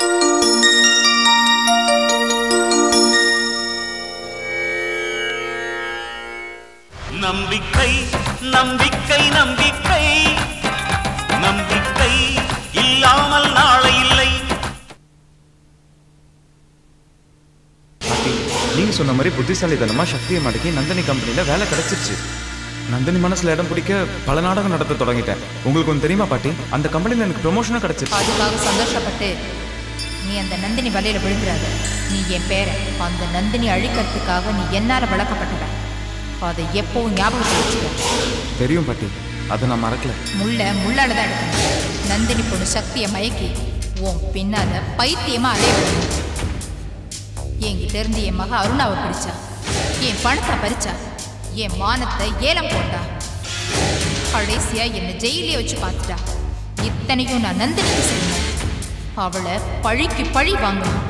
நம்பிக்கை நம்பிக்கை நம்பிக்கை நம்பிக்கை இல்லாமல் நாளை இல்லை பாட்டி நீங்க சொன்ன மாதிரி புத்திசாலித்தனமா சக்தியை மடக்கி நந்தினி கம்பெனில வேலை கிடைச்சிருச்சு நந்தினி மனசுல இடம் பிடிக்க பல நாடகம் நடத்த தொடங்கிட்டேன் உங்களுக்கு ஒன்று தெரியுமா பாட்டி அந்த கம்பெனில எனக்கு ப்ரொமோஷனும் கிடைச்சிருச்சு அதுக்காக சந்தோஷப்பட்டு நீ அந்த நந்தினி வலையில விழுந்துறாத நீ என் பேரை அந்த நந்தினி அழிக்கிறதுக்காக நீ என்னால வளர்க்கப்பட்டவ அதை எப்பவும் ஞாபகத்தில் வச்சுக்க தெரியும் பாட்டி அதை நான் மறக்கல முள்ள முள்ளால தான் எடுக்கணும் நந்தினி பொண்ணு சக்தியை மயக்கி உன் பின்னால பைத்தியமா அலைய விடணும் என்கிட்ட இருந்து என் மக அருணாவை பிடிச்சா என் பணத்தை பறிச்சா என் மானத்தை ஏலம் போட்டா கடைசியா என்னை ஜெயிலே வச்சு பார்த்துட்டா இத்தனையும் நான் நந்தினிக்கு செய்யணும் அவளை பழிக்கு பழி வாங்கணும்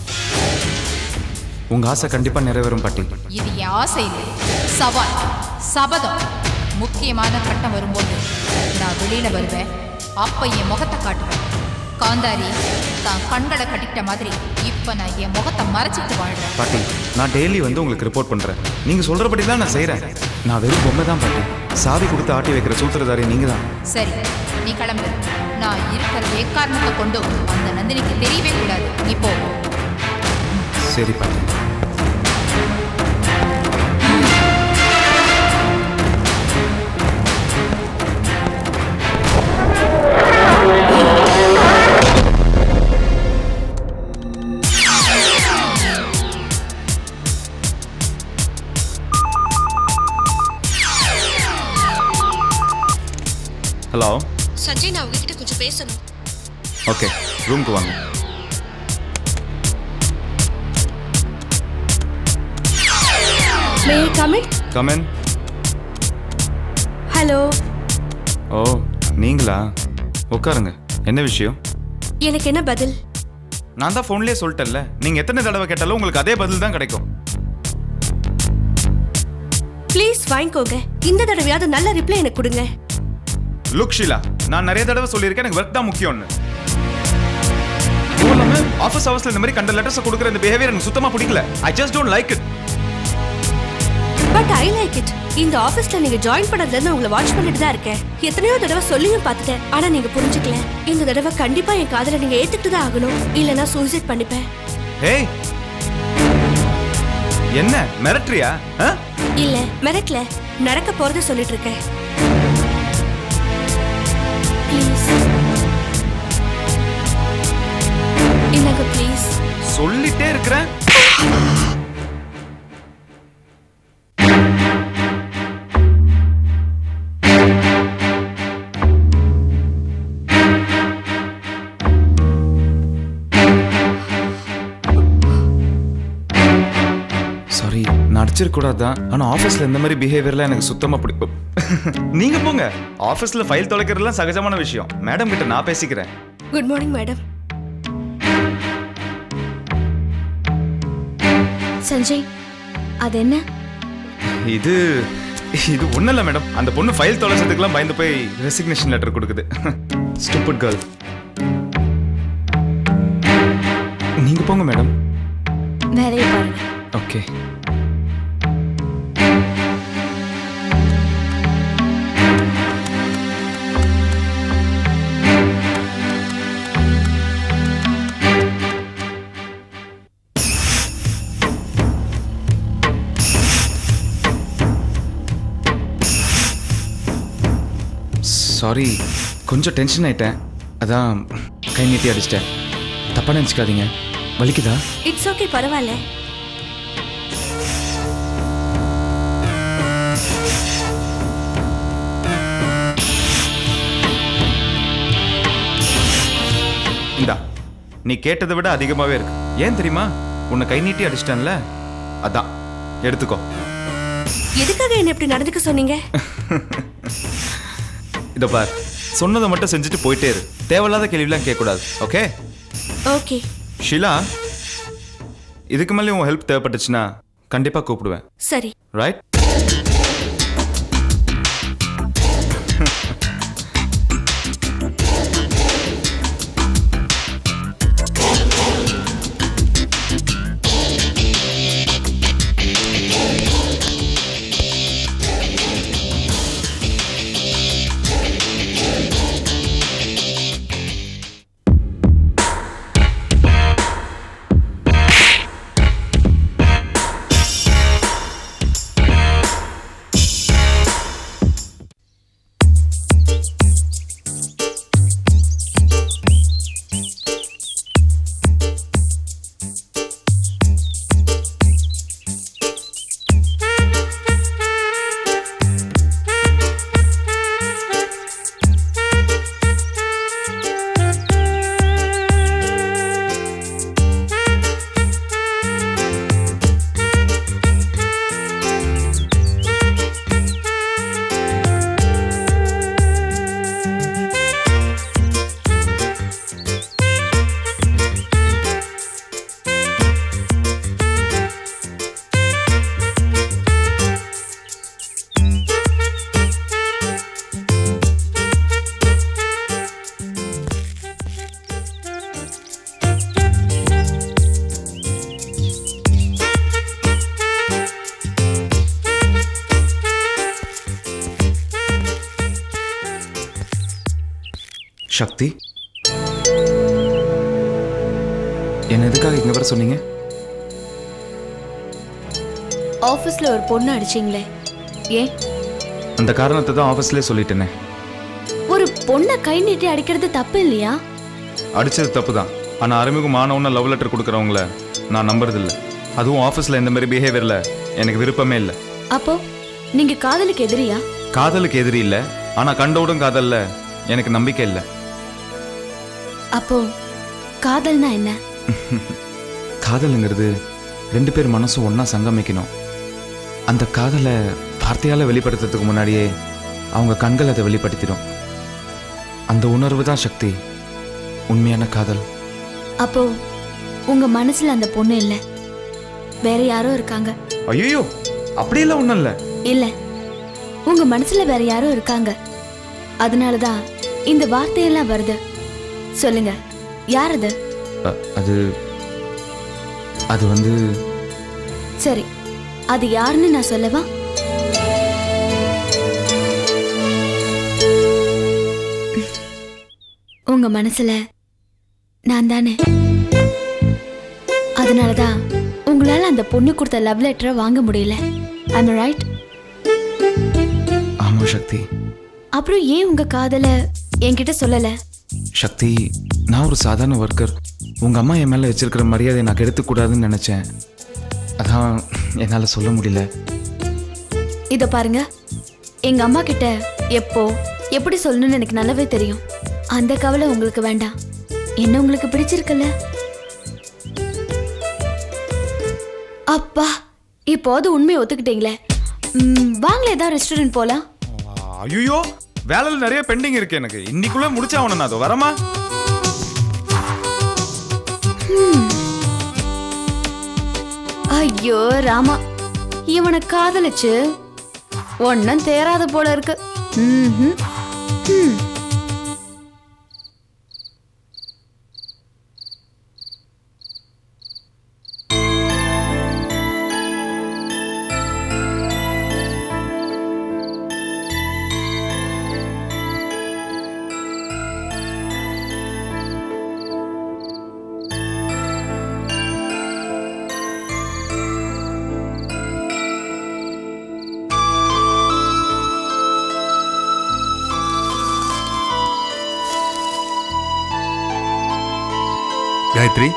உங்க ஆசை கண்டிப்பா நிறைவேறும் பாட்டி இது என் ஆசை இல்லை சவால் சபதம் முக்கியமான கட்டம் வரும்போது நான் வெளியில வருவேன் அப்ப என் முகத்தை காட்டுவேன் காந்தாரி தான் கண்களை கட்டிக்கிட்ட மாதிரி இப்ப நான் என் முகத்தை மறைச்சிட்டு வாழ்றேன் பாட்டி நான் டெய்லி வந்து உங்களுக்கு ரிப்போர்ட் பண்றேன் நீங்க சொல்றபடி தான் நான் செய்றேன் நான் வெறும் பொம்மை தான் பாட்டி சாவி கொடுத்து ஆட்டி வைக்கிற சூத்திரதாரி நீங்க தான் சரி நீ கிளம்பு நான் இருக்கிற எக்காரணத்தை கொண்டு அந்த நந்தினிக்கு தெரியவே கூடாது நீ போ சரி பாட்டி ஹலோ சஞ்சய் நான் உங்ககிட்ட கொஞ்சம் பேசணும் ஓகே ரூம்க்கு வாங்க மே கமிட் கமன் ஹலோ ஓ நீங்களா உட்காருங்க என்ன விஷயம் எனக்கு என்ன பதில் நான் தான் ஃபோன்லேயே சொல்லிட்டேன்ல நீங்க எத்தனை தடவை கேட்டாலும் உங்களுக்கு அதே பதில் தான் கிடைக்கும் ப்ளீஸ் வாங்கிக்கோங்க இந்த தடவையாவது நல்ல ரிப்ளை எனக்கு கொடுங்க லுக் ஷீலா நான் நிறைய தடவை சொல்லியிருக்கேன் எனக்கு ஒர்க் தான் முக்கியம்னு இதுவும் இல்லாம ஆஃபீஸ் ஹவர்ஸ்ல இந்த மாதிரி கண்ட லெட்டர்ஸ் கொடுக்குற இந்த பிஹேவியர் எனக்கு சுத்தமா பிடிக்கல I just don't like it but I like it இந்த ஆபீஸ்ல நீங்க ஜாயின் பண்ணதுல இருந்து உங்களை வாட்ச் பண்ணிட்டு தான் இருக்கேன் எத்தனையோ தடவை சொல்லியும் பார்த்துட்டேன் ஆனா நீங்க புரிஞ்சுக்கல இந்த தடவை கண்டிப்பா என் காதல நீங்க ஏத்துக்கிட்டு தான் ஆகணும் இல்லனா சூசைட் பண்ணிப்பேன் ஏய் என்ன மிரட்டுறியா ஆ? இல்ல மிரட்டல நடக்க போறத சொல்லிட்டு இருக்கேன் ப்ளீஸ் இல்லங்க ப்ளீஸ் சொல்லிட்டே இருக்கிறேன் சாரி நான் அடிச்சிருக்கூடாது தான் ஆனால் ஆஃபீஸில் இந்த மாதிரி பிஹேவியர்லாம் எனக்கு சுத்தமாக பிடிக்கும் நீங்கள் போங்க ஆஃபீஸில் ஃபைல் தொலைக்கிறதுலாம் சகஜமான விஷயம் மேடம் கிட்ட நான் பேசிக்கிறேன் குட் மார்னிங் மேடம் சஞ்சய் அது என்ன இது இது ஒன்றும் இல்லை மேடம் அந்த பொண்ணு ஃபைல் தொலைச்சதுக்கெல்லாம் பயந்து போய் ரெசிக்னேஷன் லெட்டர் கொடுக்குது ஸ்டூபிட் கேர்ள் நீங்க போங்க மேடம் வேலையை பாருங்க ஓகே சாரி கொஞ்சம் டென்ஷன் ஆயிட்டேன் அதான் கை நீட்டி அடிச்சிட்டேன் தப்பா நினச்சிக்காதீங்க வலிக்குதா இட்ஸ் ஓகே பரவாயில்ல இந்தா நீ கேட்டதை விட அதிகமாகவே இருக்கு ஏன் தெரியுமா உன்னை கை நீட்டி அடிச்சிட்டேன்ல அதான் எடுத்துக்கோ எதுக்காக என்ன இப்படி நடந்துக்க சொன்னீங்க இதை பார் சொன்னதை மட்டும் செஞ்சுட்டு போயிட்டே இரு தேவையில்லாத கேள்விலாம் கேட்கக்கூடாது ஓகே ஓகே ஷிலா இதுக்கு மேலே உன் ஹெல்ப் தேவைப்பட்டுச்சுன்னா கண்டிப்பாக கூப்பிடுவேன் சரி ரைட் சக்தி என்ன எதுக்காக இங்க வர சொன்னீங்க ஆஃபீஸ்ல ஒரு பொண்ணு அடிச்சிங்களே ஏன் அந்த காரணத்தை தான் ஆஃபீஸ்லேயே சொல்லிட்டேனே ஒரு பொண்ணை கை நீட்டி அடிக்கிறது தப்பு இல்லையா அடிச்சது தப்பு தான் ஆனால் அறிமுகமானவன லவ் லெட்டர் கொடுக்குறவங்கள நான் நம்புறதில்ல அதுவும் ஆஃபீஸில் இந்த மாதிரி பிஹேவியரில் எனக்கு விருப்பமே இல்லை அப்போ நீங்க காதலுக்கு எதிரியா காதலுக்கு எதிரி இல்லை ஆனால் கண்டவுடன் காதலில் எனக்கு நம்பிக்கை இல்லை அப்போ காதல்னா என்ன காதலுங்கிறது ரெண்டு பேர் மனசும் ஒன்றா சங்கமிக்கணும் அந்த காதலை வார்த்தையால் வெளிப்படுத்துறதுக்கு முன்னாடியே அவங்க கண்கள் அதை வெளிப்படுத்திடும் அந்த உணர்வு தான் சக்தி உண்மையான காதல் அப்போ உங்க மனசுல அந்த பொண்ணு இல்ல வேற யாரோ இருக்காங்க ஐயோ அப்படியெல்லாம் ஒன்றும் இல்லை இல்ல உங்க மனசுல வேற யாரோ இருக்காங்க அதனாலதான் இந்த வார்த்தையெல்லாம் வருது சொல்லுங்க யார் அது அது அது வந்து சரி அது யாருன்னு நான் சொல்லவா உங்க மனசுல நான் தானே அதனாலதான் உங்களால அந்த பொண்ணு கொடுத்த லவ் லெட்டரை வாங்க முடியல ஐம் ரைட் ஆமாம் சக்தி அப்புறம் ஏன் உங்க காதல என்கிட்ட சொல்லல சக்தி நான் ஒரு சாதாரண ஒர்க்கர் உங்கள் அம்மா என் மேலே வச்சிருக்கிற மரியாதையை நான் கெடுத்துக்கூடாதுன்னு நினச்சேன் அதான் என்னால் சொல்ல முடியல இத பாருங்க எங்க அம்மா கிட்ட எப்போ எப்படி சொல்லணும்னு எனக்கு நல்லாவே தெரியும் அந்த கவலை உங்களுக்கு வேண்டாம் என்ன உங்களுக்கு பிடிச்சிருக்குல்ல அப்பா இப்போது உண்மையை ஒத்துக்கிட்டீங்களே ம், வாங்களே ஏதாவது ரெஸ்டாரண்ட் போலாம் ஐயோ வேலையில் நிறைய பெண்டிங் இருக்கு எனக்கு இன்னைக்குள்ள முடிச்சாகணும் நான் அது வரமா ஐயோ ராமா இவனை காதலிச்சு ஒன்னும் தேராத போல இருக்கு ம்ஹும். ம். காயத்ரி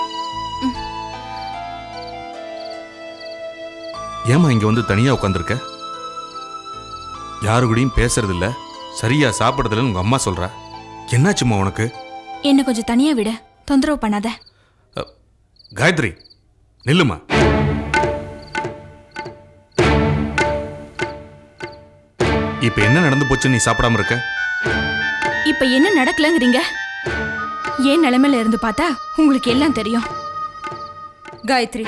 ஏமா இங்க வந்து தனியா உட்காந்துருக்க யாரு கூடயும் பேசுறது இல்ல சரியா சாப்பிடுறதுலன்னு உங்க அம்மா சொல்றா என்னாச்சும்மா உனக்கு என்ன கொஞ்சம் தனியா விட தொந்தரவு பண்ணாத அ, காயத்ரி நில்லுமா இப்ப என்ன நடந்து போச்சு நீ சாப்பிடாம இருக்க இப்ப என்ன நடக்கலங்கிறீங்க ஏன் நிலைமையில இருந்து பார்த்தா உங்களுக்கு எல்லாம் தெரியும் காயத்ரி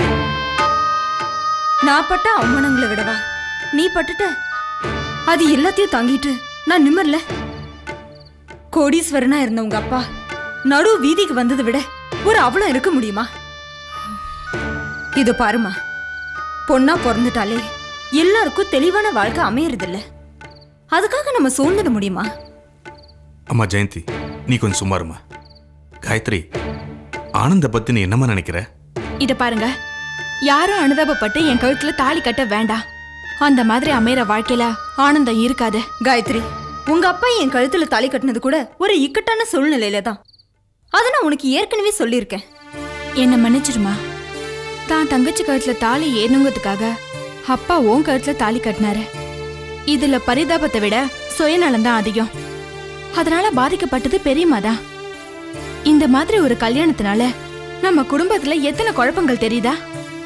நான் பட்ட அவமானங்களை விடவா நீ பட்டுட்ட அது எல்லாத்தையும் தாங்கிட்டு நான் நிம்மர்ல கோடீஸ்வரனா இருந்த உங்க அப்பா நடு வீதிக்கு வந்ததை விட ஒரு அவலம் இருக்க முடியுமா இது பாருமா பொண்ணா பிறந்துட்டாலே எல்லாருக்கும் தெளிவான வாழ்க்கை அமையறதில்ல அதுக்காக நம்ம சூழ்ந்துட முடியுமா அம்மா ஜெயந்தி நீ கொஞ்சம் சும்மாருமா காயத்ரி ஆனந்த பத்தி நீ என்னம்மா நினைக்கிற இத பாருங்க யாரும் அனுதாபப்பட்டு என் கழுத்துல தாலி கட்ட வேண்டாம் அந்த மாதிரி அமையற வாழ்க்கையில ஆனந்தம் இருக்காது காயத்ரி உங்க அப்பா என் கழுத்துல தாலி கட்டினது கூட ஒரு இக்கட்டான சூழ்நிலையில தான் அதை நான் உனக்கு ஏற்கனவே சொல்லியிருக்கேன் என்ன மன்னிச்சிருமா தான் தங்கச்சி கழுத்துல தாலி ஏறணுங்கிறதுக்காக அப்பா உன் கழுத்துல தாலி கட்டினாரு இதுல பரிதாபத்தை விட சுயநலம் தான் அதிகம் அதனால பாதிக்கப்பட்டது பெரியம்மா தான் இந்த மாதிரி ஒரு கல்யாணத்தினால நம்ம குடும்பத்துல எத்தனை குழப்பங்கள் தெரியுதா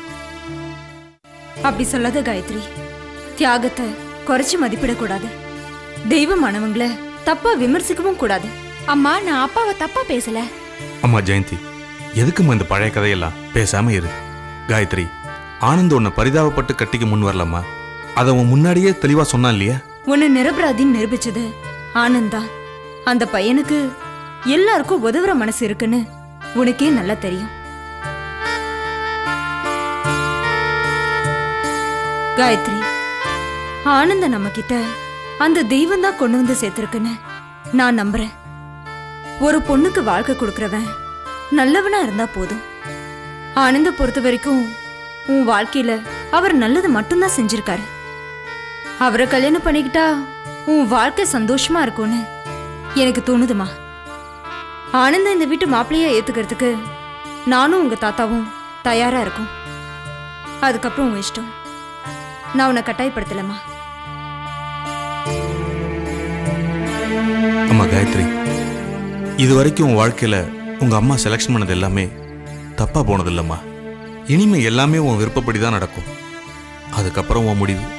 அப்படி சொல்லாத காயத்ரி தியாகத்தை குறைச்சு மதிப்பிடக்கூடாது தெய்வமானவங்கள தப்பா விமர்சிக்கவும் கூடாது அம்மா நான் அப்பாவை தப்பா பேசல அம்மா ஜெயந்தி எதுக்கும்மா இந்த பழைய கதையெல்லாம் பேசாம இரு காயத்ரி ஆனந்த் உன்னை பரிதாபப்பட்டு கட்டிக்க முன் வரலம்மா அதை அவன் முன்னாடியே தெளிவா சொன்னான் இல்லையா உன்னை நிரபராதின்னு நிரூபிச்சது ஆனந்தா அந்த பையனுக்கு எல்லாருக்கும் உதவுற மனசு இருக்குன்னு உனக்கே நல்லா தெரியும் காயத்ரி ஆனந்த நம்ம கிட்ட அந்த தெய்வம் தான் கொண்டு வந்து சேர்த்திருக்குன்னு நான் நம்புறேன் ஒரு பொண்ணுக்கு வாழ்க்கை கொடுக்கறவன் நல்லவனா இருந்தா போதும் ஆனந்த பொறுத்த வரைக்கும் உன் வாழ்க்கையில அவர் நல்லது மட்டும்தான் செஞ்சிருக்காரு அவரை கல்யாணம் பண்ணிக்கிட்டா உன் வாழ்க்கை சந்தோஷமா இருக்கும்னு எனக்கு தோணுதுமா ஆனந்த இந்த வீட்டு மாப்பிள்ளையா ஏத்துக்கிறதுக்கு நானும் உங்க தாத்தாவும் தயாரா இருக்கோம் அதுக்கப்புறம் உன் இஷ்டம் நான் உன்னை கட்டாயப்படுத்தலம்மா அம்மா காயத்ரி இது வரைக்கும் உன் வாழ்க்கையில உங்க அம்மா செலக்ஷன் பண்ணது எல்லாமே தப்பா போனது இல்லம்மா இனிமே எல்லாமே உன் விருப்பப்படி தான் நடக்கும் அதுக்கப்புறம் உன் முடிவு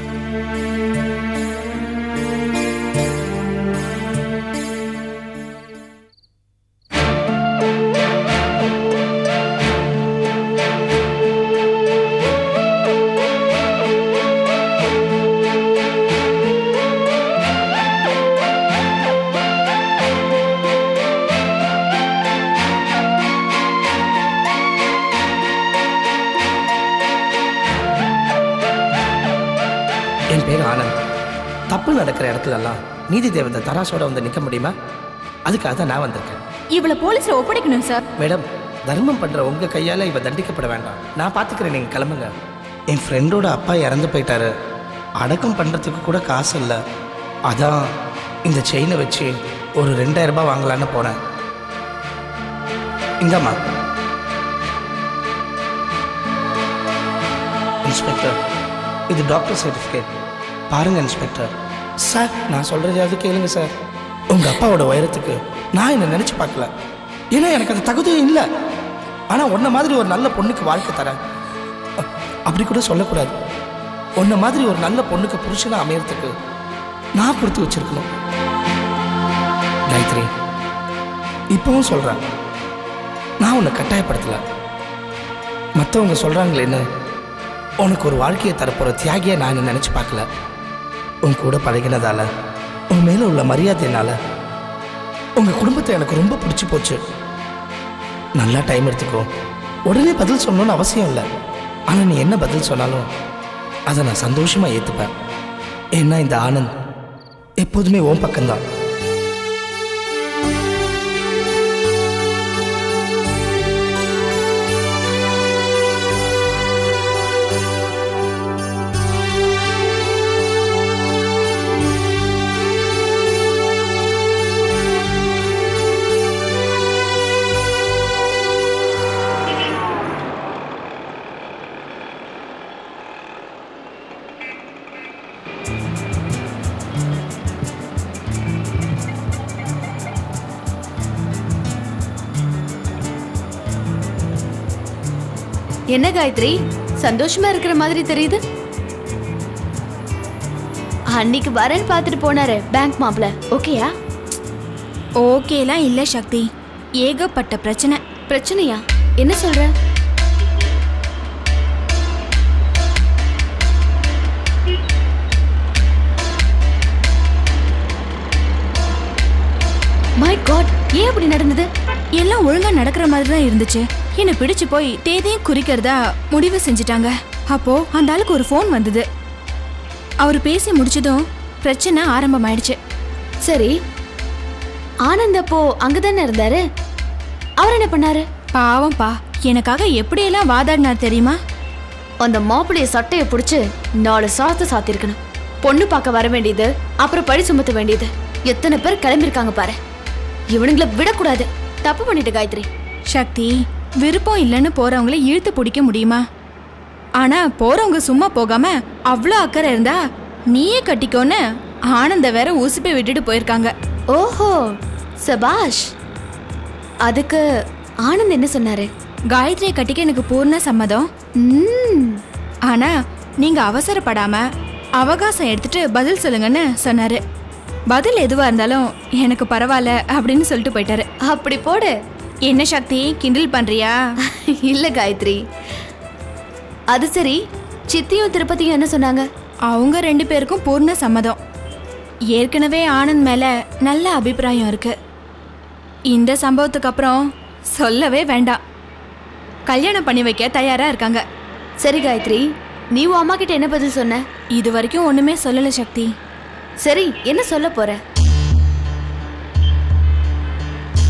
என் பேர் ஆனந்த் தப்பு நடக்கிற இடத்துலலாம் நீதி தேவதை தராசோட வந்து நிற்க முடியுமா அதுக்காக தான் நான் வந்திருக்கேன் இவளை போலீஸ்ல ஒப்படைக்கணும் சார் மேடம் தர்மம் பண்ணுற உங்கள் கையால் இவ தண்டிக்கப்பட வேண்டாம் நான் பார்த்துக்கிறேன் நீங்கள் கிளம்புங்க என் ஃப்ரெண்டோட அப்பா இறந்து போயிட்டாரு அடக்கம் பண்ணுறதுக்கு கூட காசு இல்லை அதான் இந்த செயினை வச்சு ஒரு ரெண்டாயிரம் ரூபாய் வாங்கலான்னு போனேன் இங்கம்மா இன்ஸ்பெக்டர் இது டாக்டர் சர்டிஃபிகேட் பாருங்க இன்ஸ்பெக்டர் சார் நான் சொல்கிறதையாவது கேளுங்க சார் உங்கள் அப்பாவோட உயரத்துக்கு நான் என்னை நினச்சி பார்க்கல ஏன்னா எனக்கு அந்த தகுதியும் இல்லை ஆனால் உன்ன மாதிரி ஒரு நல்ல பொண்ணுக்கு வாழ்க்கை தரேன் அ- அப்படி கூட சொல்லக்கூடாது உன்ன மாதிரி ஒரு நல்ல பொண்ணுக்கு புருஷனாக அமையறதுக்கு நான் கொடுத்து வச்சிருக்கணும் காயத்ரி இப்பவும் சொல்கிறேன் நான் உன்னை கட்டாயப்படுத்தலை மற்றவங்க சொல்கிறாங்களேன்னு உனக்கு ஒரு வாழ்க்கையை தரப்போகிற தியாகியை நான் நினச்சி பார்க்கல உன் கூட பழகினதால உன் மேலே உள்ள மரியாதையினால உங்கள் குடும்பத்தை எனக்கு ரொம்ப பிடிச்சி போச்சு நல்லா டைம் எடுத்துக்கோ உடனே பதில் சொல்லணும்னு அவசியம் இல்லை ஆனால் நீ என்ன பதில் சொன்னாலும் அதை நான் சந்தோஷமாக ஏற்றுப்பேன் ஏன்னா இந்த ஆனந்த் எப்போதுமே உன் பக்கம்தான் என்ன காயத்ரி சந்தோஷமா இருக்கிற மாதிரி தெரியுது அன்னைக்கு வரேன்னு பார்த்துட்டு போனாரு பேங்க் மாப்பிள ஓகேயா ஓகேலாம் இல்ல சக்தி ஏகப்பட்ட பிரச்சனை பிரச்சனையா என்ன சொல்ற மை காட் ஏன் அப்படி நடந்தது எல்லாம் ஒழுங்கா நடக்கிற மாதிரி தான் இருந்துச்சு என்னை பிடிச்சு போய் தேதியும் குறிக்கிறதா முடிவு செஞ்சுட்டாங்க அப்போ அந்த ஆளுக்கு ஒரு ஃபோன் வந்தது அவர் பேசி முடிச்சதும் பிரச்சனை ஆரம்பமாயிடுச்சு சரி ஆனந்த் அப்போ அங்கதானே இருந்தாரு அவர் என்ன பண்ணாரு பாவம்பா எனக்காக எப்படியெல்லாம் வாதாடினார் தெரியுமா அந்த மாப்பிளைய சட்டையை பிடிச்சு நாலு சாத்து சாத்திருக்கணும் பொண்ணு பார்க்க வர வேண்டியது அப்புறம் பழி சுமத்த வேண்டியது எத்தனை பேர் கிளம்பியிருக்காங்க பாரு இவனுங்களை விடக்கூடாது தப்பு பண்ணிட்டு காயத்ரி சக்தி விருப்பம் இல்லைன்னு போறவங்கள இழுத்து பிடிக்க முடியுமா ஆனா போறவங்க சும்மா போகாம அவ்வளோ அக்கறை இருந்தா நீயே கட்டிக்கோன்னு ஆனந்த வேற ஊசிப்பை விட்டுட்டு போயிருக்காங்க ஓஹோ சபாஷ் அதுக்கு ஆனந்த் என்ன சொன்னாரு காயத்ரியை கட்டிக்க எனக்கு பூர்ண சம்மதம் ம், ஆனா நீங்க அவசரப்படாம அவகாசம் எடுத்துட்டு பதில் சொல்லுங்கன்னு சொன்னாரு பதில் எதுவா இருந்தாலும் எனக்கு பரவாயில்ல அப்படின்னு சொல்லிட்டு போயிட்டாரு அப்படி போடு என்ன சக்தி கிண்டல் பண்றியா இல்ல காயத்ரி அது சரி சித்தியும் திருப்பதியும் என்ன சொன்னாங்க அவங்க ரெண்டு பேருக்கும் பூர்ண சம்மதம் ஏற்கனவே ஆனந்த் மேல நல்ல அபிப்பிராயம் இருக்கு இந்த சம்பவத்துக்கு அப்புறம் சொல்லவே வேண்டாம் கல்யாணம் பண்ணி வைக்க தயாரா இருக்காங்க சரி காயத்ரி நீ உன் அம்மா கிட்ட என்ன பதில் சொன்ன இது வரைக்கும் ஒண்ணுமே சொல்லல சக்தி சரி என்ன சொல்ல போற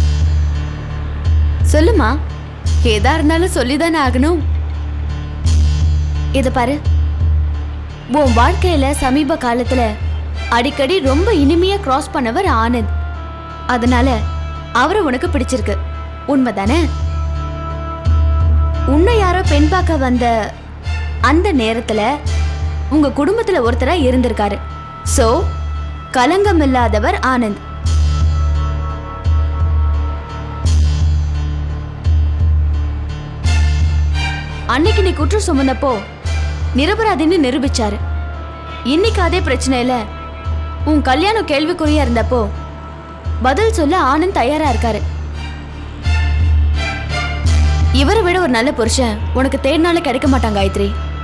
சொல்லுமா ஏதா இருந்தாலும் சொல்லிதானே ஆகணும் இத பாரு உன் வாழ்க்கையில சமீப காலத்துல அடிக்கடி ரொம்ப இனிமையா கிராஸ் பண்ணவர் ஆனந்த் அதனால அவரை உனக்கு பிடிச்சிருக்கு உண்மைதானே உன்னை யாரோ பெண் பார்க்க வந்த அந்த நேரத்துல உங்க குடும்பத்துல ஒருத்தரா இருந்திருக்காரு சோ கலங்கம் இல்லாதவர் ஆனந்த் அன்னைக்கு நீ குற்றம் சுமந்தப்போ நிரபராதின்னு நிரூபிச்சாரு இன்னைக்கு அதே பிரச்சனையில உன் கல்யாணம் கேள்விக்குறியா இருந்தப்போ பதில் சொல்ல ஆனந்த் தயாரா இருக்காரு இவரை விட ஒரு நல்ல புருஷன் உனக்கு தேடினால கிடைக்க மாட்டான் காயத்ரி